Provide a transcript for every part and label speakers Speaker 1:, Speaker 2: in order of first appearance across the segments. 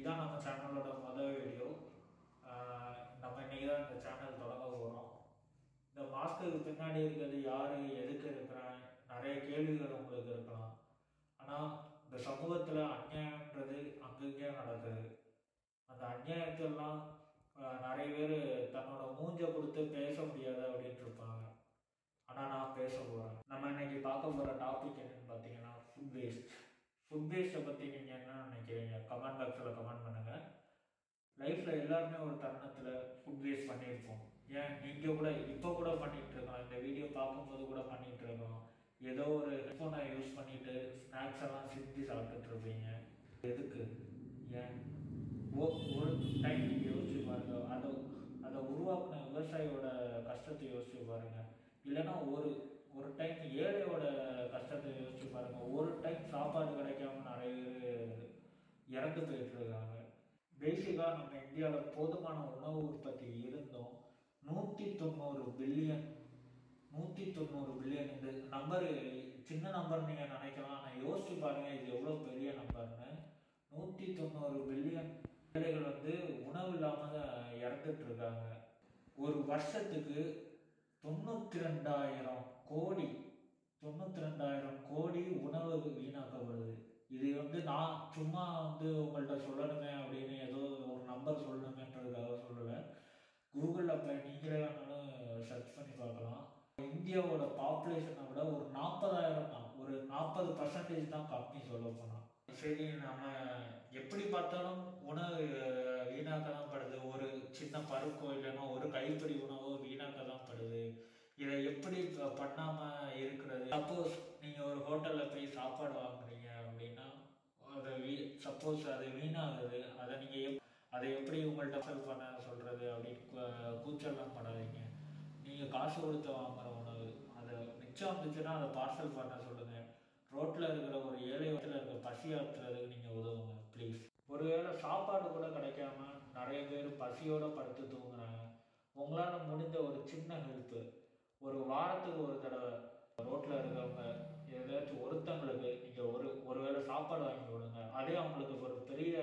Speaker 1: இதுதான் நம்ம சேனலோட முதல் வீடியோ நம்ம இன்னைக்கு தான் இந்த சேனல் தொடங்க போகிறோம் இந்த மாஸ்க்கு பின்னாடி இருக்கிறது யார் எதுக்கு இருக்கிறேன் நிறைய கேள்விகள் உங்களுக்கு இருக்கலாம் ஆனால் இந்த சமூகத்தில் அநியாயன்றது அங்கங்கே நடக்குது அந்த அநியாயத்தெல்லாம் ஆஹ், நிறைய பேர் தன்னோட மூஞ்ச கொடுத்து பேச முடியாது அப்படின்ட்டு இருப்பாங்க ஆனால் நான் பேச போகிறேன் நம்ம இன்னைக்கு பார்க்க போகிற டாபிக் என்னன்னு பார்த்தீங்கன்னா ஃபுட் வேஸ்ட் ஃபுட் வேஸ்ட்டை பற்றி நீங்கள் என்ன நினைக்கிறீங்க கமெண்ட் பாக்ஸில் கமெண்ட் பண்ணுங்கள் லைஃப்பில் எல்லாருமே ஒரு தருணத்தில் ஃபுட் வேஸ்ட் பண்ணியிருப்போம் ஏன் நீங்கள் கூட இப்போ கூட பண்ணிட்டு இருக்கோம் இந்த வீடியோ பார்க்கும்போது கூட பண்ணிட்டு இருக்கோம் ஏதோ ஒரு ஹெட்ஃபோனை யூஸ் பண்ணிட்டு ஸ்நாக்ஸ் எல்லாம் சிந்தி சாப்பிட்டுட்டு இருப்பீங்க எதுக்கு ஏன் ஒ- ஒரு டைம் யோசிச்சு பாருங்க அதை அதை உருவாக்குன விவசாயியோட கஷ்டத்தை யோசிச்சு பாருங்க இல்லைன்னா ஒரு ஒரு டைம் ஏழையோட கஷ்டத்தை யோசிச்சு பாருங்க ஒரு டைம் சாப்பாடு கிடைக்காம நிறைய பேர் இறந்து போயிட்டு இருக்காங்க பேசிக்காக நம்ம இந்தியாவில் போதுமான உணவு உற்பத்தி இருந்தும் நூற்றி தொண்ணூறு பில்லியன் நூற்றி தொண்ணூறு பில்லியன் இந்த நம்பர் சின்ன நம்பர் நீங்கள் நினைக்கலாம் ஆனால் யோசிச்சு பாருங்க இது எவ்வளோ பெரிய நம்பர்னு நூற்றி தொண்ணூறு பில்லியன் ஏழைகள் வந்து உணவு இல்லாமல் இறந்துட்டு இருக்காங்க ஒரு வருஷத்துக்கு தொண்ணூற்றி ரெண்டாயிரம் கோடி தொண்ணூற்றி ரெண்டாயிரம் கோடி உணவு வீணாக்கப்படுது இது வந்து நான் சும்மா வந்து உங்கள்கிட்ட சொல்லணுமே அப்படின்னு ஏதோ ஒரு நம்பர் சொல்லணுமேன்றதுக்காக சொல்லலை கூகுளில் போய் நீங்களே வேணாலும் சர்ச் பண்ணி பார்க்கலாம் இந்தியாவோட பாப்புலேஷனை விட ஒரு நாற்பதாயிரம் தான் ஒரு நாற்பது பர்சன்டேஜ் தான் கம்மி சொல்ல போனால் சரி நம்ம எப்படி பார்த்தாலும் உணவு அஹ், வீணாக்க தான் படுது ஒரு சின்ன பருக்கோ இல்லைன்னா ஒரு கைப்பிடி உணவோ வீணாக்க தான் படுது இதை எப்படி ப- பண்ணாம இருக்கிறது சப்போஸ் நீங்க ஒரு ஹோட்டல்ல போய் சாப்பாடு வாங்குறீங்க அப்படின்னா அதை வீ சப்போஸ் அது வீணாகுது அதை நீங்க எப்- அதை எப்படி உங்கள்கிட்ட செல் பண்ண சொல்றது அப்படின்னு கூ- கூச்சல்லாம் படாதீங்க நீங்க காசு கொடுத்து வாங்குற உணவு அதை மிச்சம் வந்துச்சுன்னா அதை பார்சல் பண்ண சொல்லுங்க ரோட்ல இருக்கிற ஒரு ஏழை வீட்டில் இருக்க பசி ஆற்றுறதுக்கு நீங்க உதவுங்க ப்ளீஸ் ஒருவேளை சாப்பாடு கூட கிடைக்காம நிறைய பேர் பசியோட படுத்து தூங்குறாங்க உங்களால முடிஞ்ச ஒரு சின்ன ஹெல்ப்பு ஒரு வாரத்துக்கு ஒரு தடவை ரோட்ல இருக்கவங்க ஏதாச்சும் ஒருத்தங்களுக்கு நீங்க ஒரு ஒருவேளை சாப்பாடு வாங்கி கொடுங்க அதே அவங்களுக்கு ஒரு பெரிய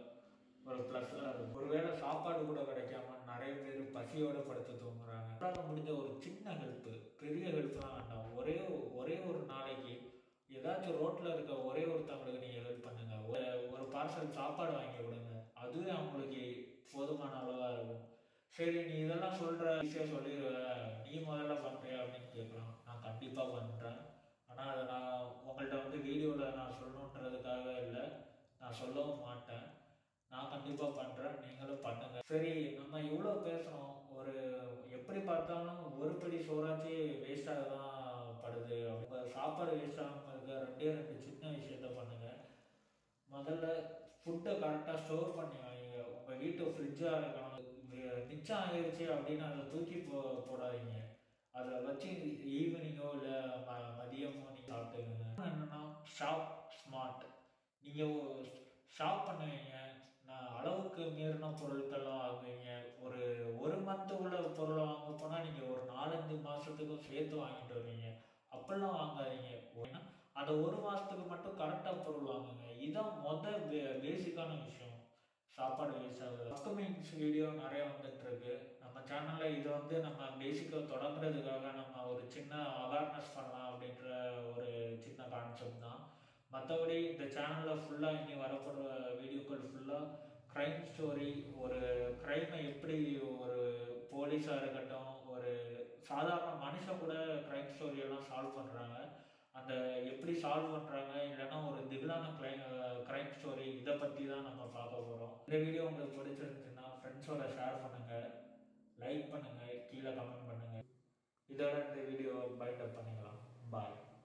Speaker 1: ஒரு ப்ளஸ்ஸாக இருக்கும் ஒருவேளை சாப்பாடு கூட கிடைக்காம நிறைய பேர் பசியோட படுத்து தூங்குறாங்க உங்களால முடிஞ்ச ஒரு சின்ன ஹெல்ப்பு பெரிய ஹெல்ப்லாம் வேண்டாம் ஒரே ஒரே ஒரு நாளைக்கு ஏதாச்சும் ரோட்ல இருக்க ஒரே ஒருத்தவங்களுக்கு நீங்க ஹெல்ப் பண்ணுங்க ஒரு- ஒரு பார்சல் சாப்பாடு வாங்கி கொடுங்க அதுவே அவங்களுக்கு போதுமான அளவா இருக்கும் சரி நீ இதெல்லாம் சொல்ற ஈஸியா சொல்லிடுவ நீ முதல்ல பண்றியா அப்படின்னு கேட்கலாம் நான் கண்டிப்பா பண்றேன் ஆனா அதை நான் உங்கள்கிட்ட வந்து வீடியோல நான் சொல்லணுன்றதுக்காக இல்லை நான் சொல்லவும் மாட்டேன் நான் கண்டிப்பா பண்றேன் நீங்களும் பண்ணுங்க சரி நம்ம இவ்வளோ பேசுறோம் ஒரு எப்படி பார்த்தாலும் ஒரு படி சோறாச்சு வேஸ்டாக தான் படுது உங்க சாப்பாடு வேஸ்ட் ஆகாம இருக்க ரெண்டே ரெண்டு சின்ன விஷயத்த பண்ணுங்க முதல்ல ஃபுட்டை கரெக்டாக ஸ்டோர் பண்ணி வைங்க உங்கள் வீட்டு ஃப்ரிட்ஜாக இருக்கலாம் வி- மிச்சம் ஆகிருச்சு அப்படின்னு அதை தூக்கி போ போடாதீங்க அதை வச்சு ஈவினிங்கோ இல்லை ம மதியமோ நீங்கள் சாப்பிட்டுக்கோங்க என்னென்னா ஷாப் ஸ்மார்ட் நீங்கள் ஷாப் பண்ணுவீங்க நான் அளவுக்கு மீறின பொருட்கள்லாம் வாங்குவீங்க ஒரு ஒரு மந்த்து உள்ள பொருளை வாங்க போனால் நீங்கள் ஒரு நாலஞ்சு மாதத்துக்கும் சேர்த்து வாங்கிட்டு வருவீங்க அப்படிலாம் வாங்காதீங்க ஏன்னா அந்த ஒரு மாதத்துக்கு மட்டும் கரெக்டாக பொருள் வாங்குங்க இதான் மொதல் பேசிக்கான விஷயம் சாப்பாடு வேஸ்ட் ஆகுது அப்கமிங்ஸ் வீடியோ நிறைய வந்துட்டு இருக்கு நம்ம சேனல்ல இது வந்து நம்ம பேசிக்காக தொடங்குறதுக்காக நம்ம ஒரு சின்ன அவேர்னஸ் பண்ணலாம் அப்படின்ற ஒரு சின்ன கான்செப்ட் தான் மற்றபடி இந்த சேனலில் ஃபுல்லாக இனி வரப்படுற வீடியோக்கள் ஃபுல்லாக க்ரைம் ஸ்டோரி ஒரு க்ரைமை எப்படி ஒரு போலீஸாக இருக்கட்டும் ஒரு சாதாரண மனுஷன் கூட க்ரைம் ஸ்டோரியெல்லாம் சால்வ் பண்ணுறாங்க அந்த எப்படி சால்வ் பண்ணுறாங்க இல்லைன்னா ஒரு திகிலான க்ரை க்ரைம் ஸ்டோரி இதை பற்றி தான் நம்ம பார்க்க போகிறோம் இந்த வீடியோ உங்களுக்கு பிடிச்சிருந்துச்சுன்னா ஃப்ரெண்ட்ஸோட ஷேர் பண்ணுங்கள் லைக் பண்ணுங்கள் கீழே கமெண்ட் பண்ணுங்கள் இதோட இந்த வீடியோ பைண்ட் அப் பண்ணிக்கலாம் பாய்